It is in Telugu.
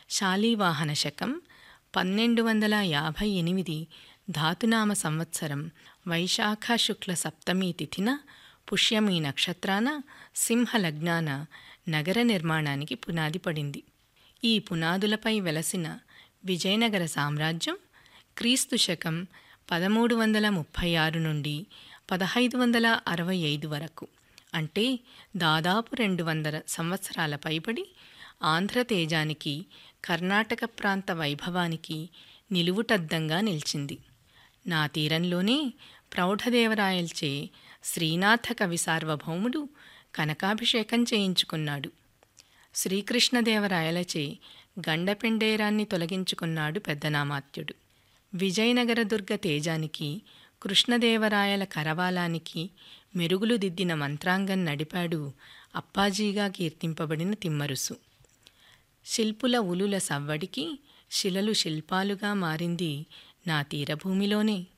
శాలీవాహన శకం పన్నెండు వందల యాభై ఎనిమిది ధాతునామ సంవత్సరం వైశాఖ శుక్ల సప్తమి తిథిన పుష్యమి నక్షత్రాన సింహ లగ్నాన నగర నిర్మాణానికి పునాది పడింది ఈ పునాదులపై వెలసిన విజయనగర సామ్రాజ్యం క్రీస్తు శకం పదమూడు వందల ముప్పై ఆరు నుండి పదహైదు వందల అరవై ఐదు వరకు అంటే దాదాపు రెండు వందల సంవత్సరాల పైబడి ఆంధ్ర తేజానికి కర్ణాటక ప్రాంత వైభవానికి నిలువుటద్దంగా నిలిచింది నా తీరంలోనే ప్రౌఢదేవరాయల్చే శ్రీనాథ కవి సార్వభౌముడు కనకాభిషేకం చేయించుకున్నాడు శ్రీకృష్ణదేవరాయలచే గండపెండేరాన్ని తొలగించుకున్నాడు పెద్దనామాత్యుడు విజయనగర దుర్గ తేజానికి కృష్ణదేవరాయల కరవాలానికి మెరుగులు దిద్దిన మంత్రాంగం నడిపాడు అప్పాజీగా కీర్తింపబడిన తిమ్మరుసు శిల్పుల ఉలుల సవ్వడికి శిలలు శిల్పాలుగా మారింది నా తీరభూమిలోనే